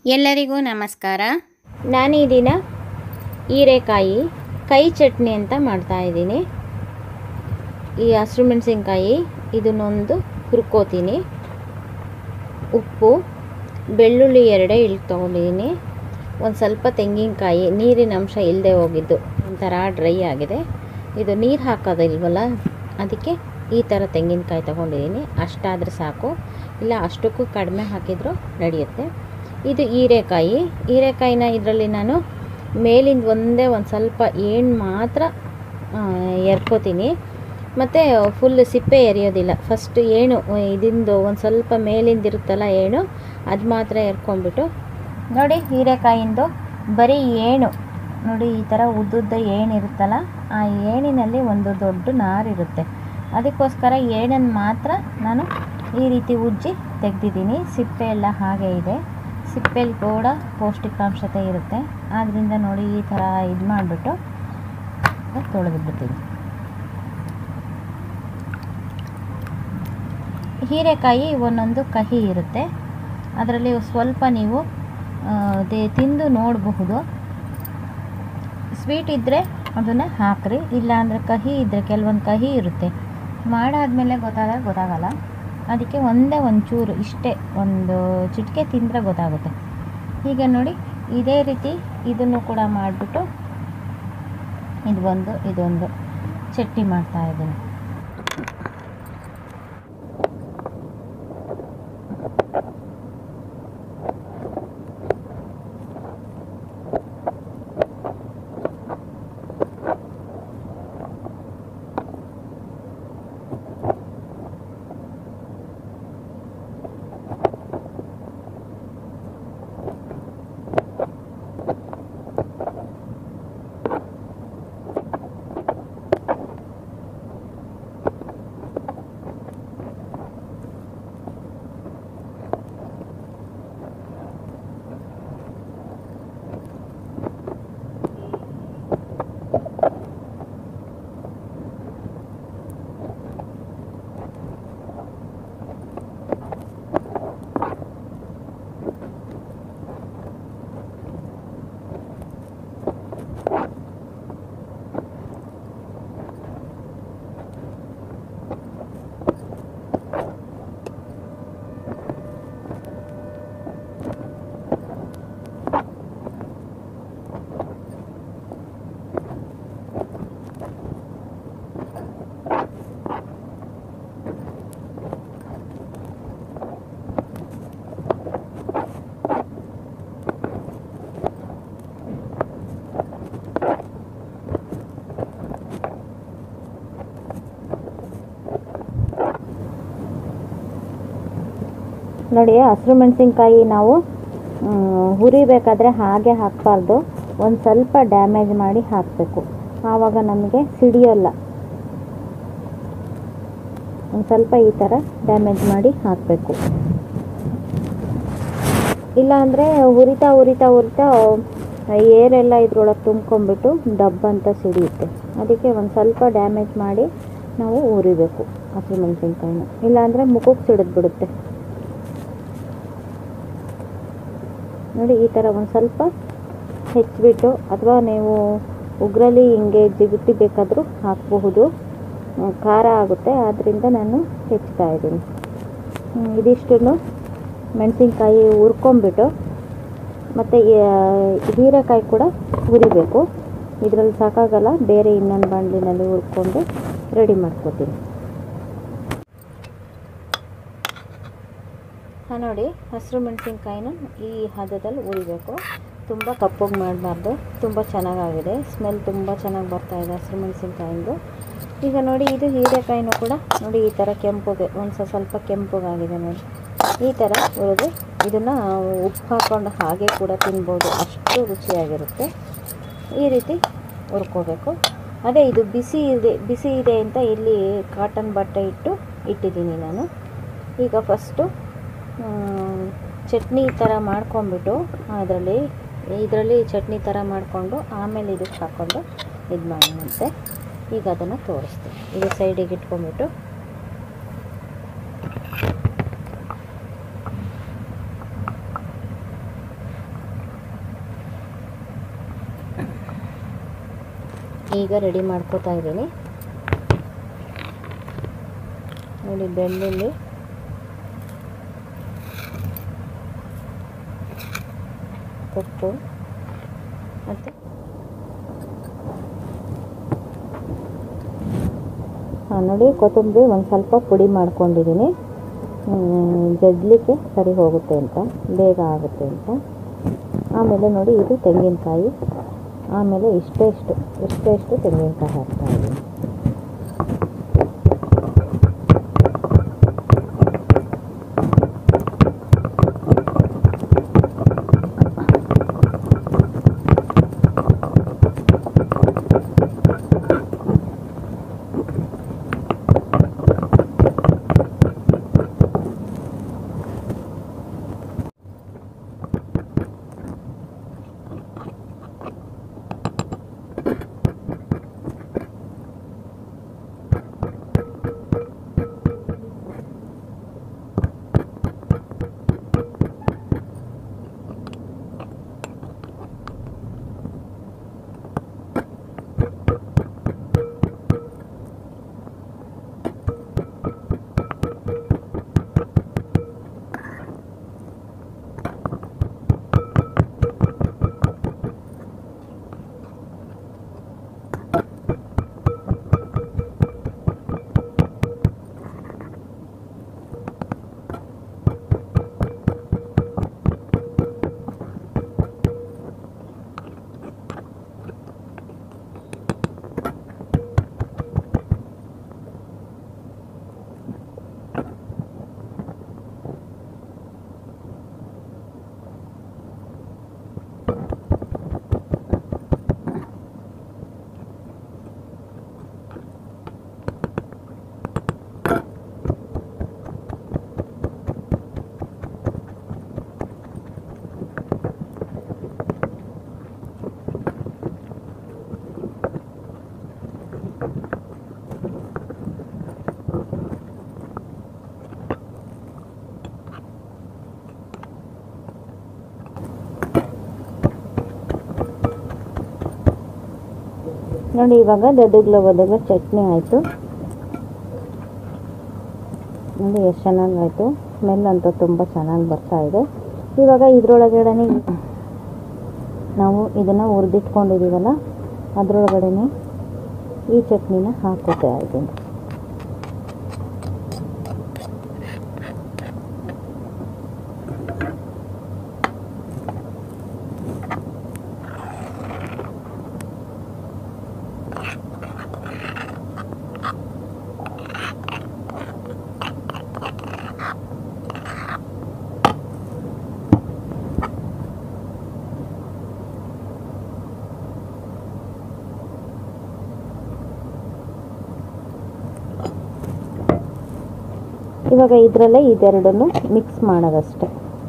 ಎಲ್ಲರಿಗೂ ನಮಸ್ಕಾರ ನಾನು ಈ ದಿನ ಹೀರೆಕಾಯಿ ಕೈ ಚಟ್ನಿ ಅಂತ ಮಾಡ್ತಾ ಇದ್ದೀನಿ ಈ ಹಸಿರು ಮೆಣಸಿನ್ಕಾಯಿ ಇದನ್ನೊಂದು ಹುರ್ಕೋತೀನಿ ಉಪ್ಪು ಬೆಳ್ಳುಳ್ಳಿ ಎರಡೇ ಇಳ್ ತೊಗೊಂಡಿದ್ದೀನಿ ಒಂದು ಸ್ವಲ್ಪ ತೆಂಗಿನಕಾಯಿ ನೀರಿನ ಅಂಶ ಇಲ್ಲದೆ ಹೋಗಿದ್ದು ಒಂಥರ ಡ್ರೈ ಆಗಿದೆ ಇದು ನೀರು ಹಾಕೋದಿಲ್ವಲ್ಲ ಅದಕ್ಕೆ ಈ ಥರ ತೆಂಗಿನಕಾಯಿ ತೊಗೊಂಡಿದ್ದೀನಿ ಅಷ್ಟಾದರೆ ಸಾಕು ಇಲ್ಲ ಅಷ್ಟಕ್ಕೂ ಕಡಿಮೆ ಹಾಕಿದರೂ ನಡೆಯುತ್ತೆ ಇದು ಹೀರೆಕಾಯಿ ಹೀರೆಕಾಯಿನ ಇದರಲ್ಲಿ ನಾನು ಮೇಲಿಂದ ಒಂದೇ ಒಂದು ಸ್ವಲ್ಪ ಏಣು ಮಾತ್ರ ಎರ್ಕೋತೀನಿ ಮತ್ತು ಫುಲ್ ಸಿಪ್ಪೆ ಎರಿಯೋದಿಲ್ಲ ಫಸ್ಟ್ ಏಣು ಇದಿಂದು ಒಂದು ಸ್ವಲ್ಪ ಮೇಲಿಂದ ಇರುತ್ತಲ್ಲ ಏಣು ಅದು ಮಾತ್ರ ಎರ್ಕೊಂಡ್ಬಿಟ್ಟು ನೋಡಿ ಹೀರೆಕಾಯಿಂದು ಬರೀ ಏಣು ನೋಡಿ ಈ ಥರ ಉದ್ದುದ್ದ ಏಣಿರುತ್ತಲ್ಲ ಆ ಏಣಿನಲ್ಲಿ ಒಂದು ದೊಡ್ಡ ನಾರಿರುತ್ತೆ ಅದಕ್ಕೋಸ್ಕರ ಏಣನ್ನು ಮಾತ್ರ ನಾನು ಈ ರೀತಿ ಉಜ್ಜಿ ತೆಗೆದಿದ್ದೀನಿ ಸಿಪ್ಪೆ ಎಲ್ಲ ಹಾಗೆ ಇದೆ ಸಿಪ್ಪೆಲಿ ಕೂಡ ಪೌಷ್ಟಿಕಾಂಶತೆ ಇರುತ್ತೆ ಆದ್ದರಿಂದ ನೋಡಿ ಈ ಥರ ಇದು ಮಾಡಿಬಿಟ್ಟು ತೊಳೆದ್ಬಿಡ್ತೀನಿ ಹೀರೆಕಾಯಿ ಒಂದೊಂದು ಕಹಿ ಇರುತ್ತೆ ಅದರಲ್ಲಿ ಸ್ವಲ್ಪ ನೀವು ಆ, ದೆ- ತಿಂದು ನೋಡಬಹುದು ಸ್ವೀಟ್ ಇದ್ದರೆ ಅದನ್ನು ಹಾಕ್ರಿ ಇಲ್ಲಾಂದರೆ ಕಹಿ ಇದ್ದರೆ ಕೆಲವೊಂದು ಕಹಿ ಇರುತ್ತೆ ಮಾಡಾದ್ಮೇಲೆ ಗೊತ್ತಾದಾಗ ಗೊತ್ತಾಗಲ್ಲ ಅದಕ್ಕೆ ಒಂದೇ ಒಂದು ಚೂರು ಇಷ್ಟೇ ಒಂದು ಚಿಟಿಕೆ ತಿಂದರೆ ಗೊತ್ತಾಗುತ್ತೆ ಈಗ ನೋಡಿ ಇದೇ ರೀತಿ ಇದನ್ನು ಕೂಡ ಮಾಡಿಬಿಟ್ಟು ಇದು ಒಂದು ಇದೊಂದು ಚಟ್ನಿ ಮಾಡ್ತಾ ಇದ್ದೀನಿ ನೋಡಿ ಹಸಿರು ಮೆಣಸಿನ್ಕಾಯಿ ನಾವು ಮ್, ಹುರಿಬೇಕಾದ್ರೆ ಹಾಗೆ ಹಾಕಬಾರ್ದು ಒಂದು ಸ್ವಲ್ಪ ಡ್ಯಾಮೇಜ್ ಮಾಡಿ ಹಾಕಬೇಕು ಆವಾಗ ನಮಗೆ ಸಿಡಿಯೋಲ್ಲ ಒಂದು ಸ್ವಲ್ಪ ಈ ಥರ ಡ್ಯಾಮೇಜ್ ಮಾಡಿ ಹಾಕಬೇಕು ಇಲ್ಲಾಂದರೆ ಹುರಿತಾ ಹುರಿತಾ ಹುರಿತಾ ಏರೆಲ್ಲ ಇದ್ರೊಳಗೆ ತುಂಬ್ಕೊಂಡ್ಬಿಟ್ಟು ಡಬ್ ಅಂತ ಸಿಡಿಯುತ್ತೆ ಅದಕ್ಕೆ ಒಂದು ಸ್ವಲ್ಪ ಡ್ಯಾಮೇಜ್ ಮಾಡಿ ನಾವು ಹುರಿಬೇಕು ಹಸಿರು ಮೆಣಸಿನ್ಕಾಯಿನ ಇಲ್ಲಾಂದರೆ ಮುಖಕ್ಕೆ ಸಿಡಿದ್ಬಿಡುತ್ತೆ ನೋಡಿ ಈ ಥರ ಒಂದು ಸ್ವಲ್ಪ ಹೆಚ್ಚಿಬಿಟ್ಟು ಅಥವಾ ನೀವು ಉಗ್ರಲ್ಲಿ ಹಿಂಗೆ ಜಿಗುಟಿ ಬೇಕಾದರೂ ಹಾಕಬಹುದು ಹ್ಮ್, ಖಾರ ಆಗುತ್ತೆ ಆದ್ದರಿಂದ ನಾನು ಹೆಚ್ಚ್ತಾ ಇದ್ದೀನಿ ಹ್ಮ್, ಇದಿಷ್ಟನ್ನು ಮೆಣಸಿನ್ಕಾಯಿ ಹುರ್ಕೊಂಬಿಟ್ಟು ಮತ್ತು ಹೀರೆಕಾಯಿ ಕೂಡ ಹುರಿಬೇಕು ಇದರಲ್ಲಿ ಸಾಕಾಗಲ್ಲ ಬೇರೆ ಇನ್ನೊಂದು ಬಾಣಲಿನಲ್ಲಿ ಹುರ್ಕೊಂಡು ರೆಡಿ ಮಾಡ್ಕೋತೀನಿ ಹಾಂ ನೋಡಿ ಹಸಿರು ಮೆಣಸಿನ್ಕಾಯಿನ ಈ ಹದದಲ್ಲಿ ಉರಿಬೇಕು ತುಂಬ ಕಪ್ಪಗೆ ಮಾಡಬಾರ್ದು ತುಂಬ ಚೆನ್ನಾಗಾಗಿದೆ ಸ್ಮೆಲ್ ತುಂಬ ಚೆನ್ನಾಗಿ ಬರ್ತಾ ಇದೆ ಹಸಿರು ಮೆಣಸಿನ್ಕಾಯಿಂದು ಈಗ ನೋಡಿ ಇದು ಹೀರೆಕಾಯಿನೂ ಕೂಡ ನೋಡಿ ಈ ಥರ ಕೆಂಪುಗೆ ಒಂದು ಸ- ಸ್ವಲ್ಪ ಕೆಂಪುಗಾಗಿದೆ ನೋಡಿ ಈ ಥರ ಹುರಿದು ಇದನ್ನು ಉಪ್ಪು ಹಾಕ್ಕೊಂಡು ಹಾಗೆ ಕೂಡ ತಿನ್ಬೋದು ಅಷ್ಟು ರುಚಿಯಾಗಿರುತ್ತೆ ಈ ರೀತಿ ಹುರ್ಕೋಬೇಕು ಅದೇ ಇದು ಬಿಸಿ ಇದೆ ಬಿಸಿ ಇದೆ ಅಂತ ಇಲ್ಲಿ ಕಾಟನ್ ಬಟ್ಟೆ ಇಟ್ಟು ಇಟ್ಟಿದ್ದೀನಿ ನಾನು ಈಗ ಫಸ್ಟು ಚಟ್ನಿ ಥರ ಮಾಡ್ಕೊಂಬಿಟ್ಟು ಅದರಲ್ಲಿ ಇದರಲ್ಲಿ ಚಟ್ನಿ ಥರ ಮಾಡಿಕೊಂಡು ಆಮೇಲೆ ಇದಕ್ಕೆ ಹಾಕ್ಕೊಂಡು ಇದು ಮಾಡೋಣಂತೆ ಈಗ ಅದನ್ನು ತೋರಿಸ್ತೀನಿ ಈಗ ಸೈಡಿಗೆ ಇಟ್ಕೊಂಡ್ಬಿಟ್ಟು ಈಗ ರೆಡಿ ಮಾಡ್ಕೋತಾ ಇದ್ದೀನಿ ನೋಡಿ ಬೆಳ್ಳುಳ್ಳಿ ಉಪ್ಪು ಮತ್ತು ಹಾಂ ನೋಡಿ ಕೊತ್ತಂಬರಿ ಒಂದು ಸ್ವಲ್ಪ ಪುಡಿ ಮಾಡ್ಕೊಂಡಿದ್ದೀನಿ ಜಜ್ಲಿಕ್ಕೆ ಸರಿ ಹೋಗುತ್ತೆ ಅಂತ ಬೇಗ ಆಗುತ್ತೆ ಅಂತ ಆಮೇಲೆ ನೋಡಿ ಇದು ತೆಂಗಿನಕಾಯಿ ಆಮೇಲೆ ಇಷ್ಟೇ ಇಷ್ಟು ಇಷ್ಟೇ ಇಷ್ಟು ತೆಂಗಿನಕಾಯಿ ಹಾಕ್ತಾ ಇದ್ದೀನಿ ನೋಡಿ ಇವಾಗ ದದುಗ್ಲ ಬದುಗ್ಲ ಚಟ್ನಿ ಆಯಿತು ನೋಡಿ ಎಷ್ಟು ಚೆನ್ನಾಗಿ ಆಯಿತು ಸ್ಮೆಲ್ ಅಂತೂ ತುಂಬ ಚೆನ್ನಾಗಿ ಬರ್ತಾ ಇದೆ ಇವಾಗ ಇದ್ರೊಳಗಡೆನೆ ನಾವು ಇದನ್ನು ಹುರಿದಿಟ್ಕೊಂಡಿದ್ದೀವಲ್ಲ ಅದರೊಳಗಡೆನೆ ಈ ಚಟ್ನಿನ ಹಾಕೋತಾ ಇದ್ದೀನಿ ಇವಾಗ ಇದರಲ್ಲೇ ಇದೆರಡನ್ನು ಮಿಕ್ಸ್ ಮಾಡೋದಷ್ಟೆ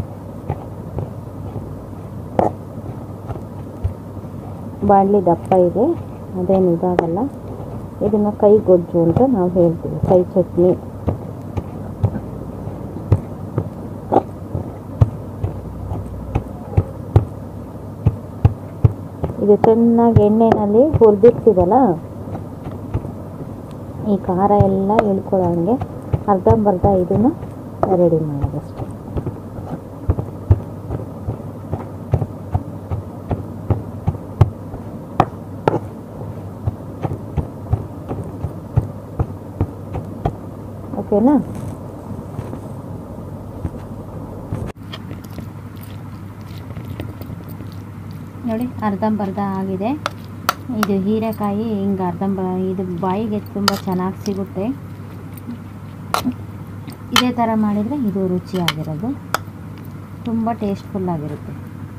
ಬಾಣಲಿ ದಪ್ಪ ಇದೆ ಅದೇನು ಇದಾಗಲ್ಲ ಇದನ್ನು ಕೈ ಗೊಜ್ಜು ಅಂತ ನಾವು ಹೇಳ್ತೀವಿ ಕೈ ಚಟ್ನಿ ಇದು ಚೆನ್ನಾಗಿ ಎಣ್ಣೆನಲ್ಲಿ ಹುರಿದಿರ್ತೀವಲ್ಲ ಈ ಖಾರ ಎಲ್ಲ ಇಳ್ಕೊಳ್ಳೋ ಹಂಗೆ ಅರ್ಧಂಬರ್ಧ ಇದನ್ನು ರೆಡಿ ಮಾಡೋದಷ್ಟೆ ಓಕೆನಾ ನೋಡಿ ಅರ್ಧಂಬರ್ಧ ಆಗಿದೆ ಇದು ಹೀರೆಕಾಯಿ ಹಿಂಗೆ ಅರ್ಧಂಬ ಇದು ಬಾಯಿಗೆ ತುಂಬ ಚೆನ್ನಾಗಿ ಸಿಗುತ್ತೆ ಇದೇ ಥರ ಮಾಡಿದರೆ ಇದು ರುಚಿಯಾಗಿರೋದು ತುಂಬ ಟೇಸ್ಟ್ಫುಲ್ ಆಗಿರುತ್ತೆ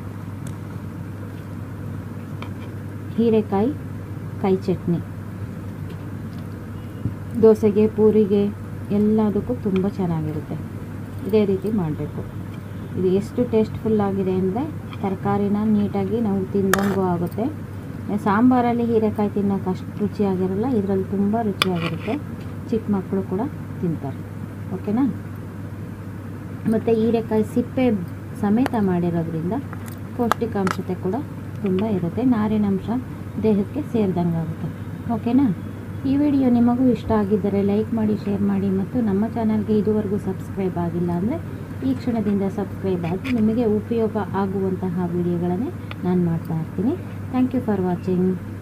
ಹೀರೆಕಾಯಿ ಕೈ ಚಟ್ನಿ ದೋಸೆಗೆ ಪೂರಿಗೆ ಎಲ್ಲದಕ್ಕೂ ತುಂಬ ಚೆನ್ನಾಗಿರುತ್ತೆ ಇದೇ ರೀತಿ ಮಾಡಬೇಕು ಇದು ಎಷ್ಟು ಟೇಸ್ಟ್ಫುಲ್ ಆಗಿದೆ ಅಂದರೆ ತರಕಾರಿನ ನೀಟಾಗಿ ನಾವು ತಿಂದಂಗೂ ಆಗುತ್ತೆ ಸಾಂಬಾರಲ್ಲಿ ಹೀರೆಕಾಯಿ ತಿನ್ನೋಕೆ ಅಷ್ಟು ರುಚಿಯಾಗಿರಲ್ಲ ಇದರಲ್ಲಿ ತುಂಬ ರುಚಿಯಾಗಿರುತ್ತೆ ಚಿಕ್ಕ ಮಕ್ಕಳು ಕೂಡ ತಿಂತಾರೆ ಓಕೆನಾ ಮತ್ತು ಹೀರೆಕಾಯಿ ಸಿಪ್ಪೆ ಸಮೇತ ಮಾಡಿರೋದ್ರಿಂದ ಪೌಷ್ಟಿಕಾಂಶತೆ ಕೂಡ ತುಂಬ ಇರುತ್ತೆ ನಾರಿನಂಶ ದೇಹಕ್ಕೆ ಸೇರಿದಂಗೆ ಆಗುತ್ತೆ ಓಕೆನಾ ಈ ವಿಡಿಯೋ ನಿಮಗೂ ಇಷ್ಟ ಆಗಿದ್ದರೆ ಲೈಕ್ ಮಾಡಿ ಶೇರ್ ಮಾಡಿ ಮತ್ತು ನಮ್ಮ ಚಾನಲ್ಗೆ ಇದುವರೆಗೂ ಸಬ್ಸ್ಕ್ರೈಬ್ ಆಗಿಲ್ಲ ಅಂದರೆ ಈ ಕ್ಷಣದಿಂದ ಸಬ್ಸ್ಕ್ರೈಬ್ ಆಗಿ ನಿಮಗೆ ಉಪಯೋಗ ಆಗುವಂತಹ ವಿಡಿಯೋಗಳನ್ನೇ ನಾನು ಮಾಡ್ತಾ ಇರ್ತೀನಿ ಥ್ಯಾಂಕ್ ಯು ಫಾರ್ ವಾಚಿಂಗ್